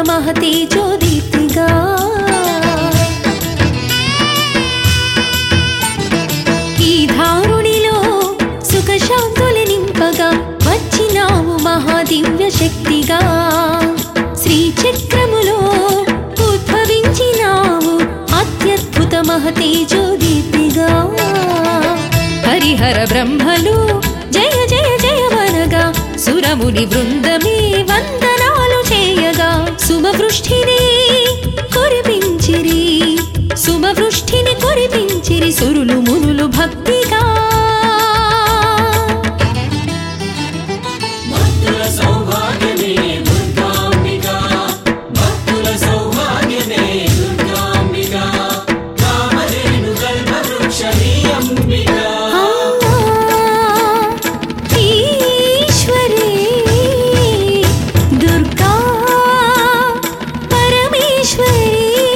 మహతేజోదీప్తిగా ఈ ధారుణిలో సుఖశాంతులు నింపగా వచ్చినావు మహాదివ్య శక్తిగా శ్రీచక్రములో ఉద్భవించినావు అత్యద్భుత మహతేజోదీప్తిగా హరిహర బ్రహ్మలు జయ జయ జయవనగా సురముని బృందమే వందనాలు చేయగా సుమవృష్టిని కురిపించిరి సుమవృష్టిని కురిపించిరి సురులు మునులు భక్తిగా భక్తుల సౌభాగ్యమే దుర్గాంబిక భక్తుల సౌభాగ్యమే దుర్గాంబిక కామధేను కల్పవృక్షమీ అంబిక అమ్మా, ఈశ్వరీ, దుర్గా పరమేశ్వరీ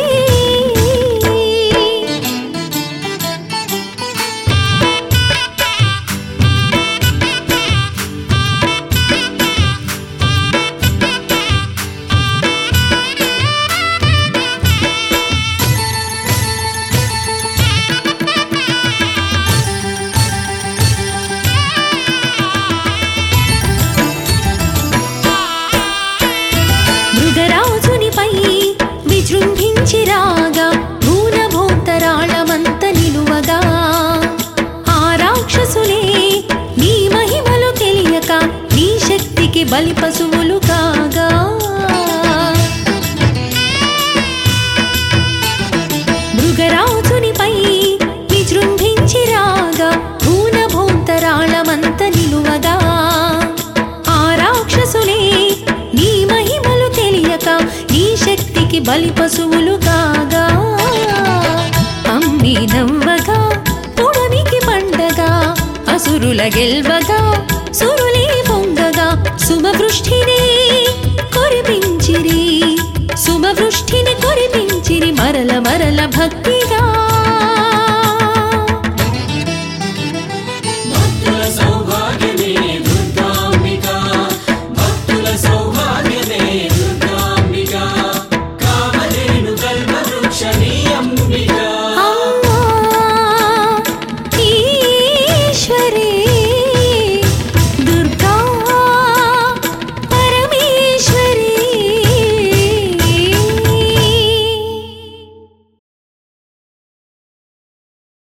మృగరాజునిపై విజృంభించి రాగా భూనభోంతరాళమంత నిలువగా ఆ రాక్షసులే నీ మహిమలు తెలియక నీ శక్తికి బలి పశువులు కాగా మృగరాజునిపై విజృంభించి రాగా భూనభోంతరాళమంత నిలువగా ఆ రాక్షసులే నీ మహిమలు తెలియక నీ శక్తికి బలి పశువులు కాగా అమ్మి నవ్వగా పుడమికి పండగా అసురుల గెల్వగా సురులే పొంగగా సుమవృష్టినే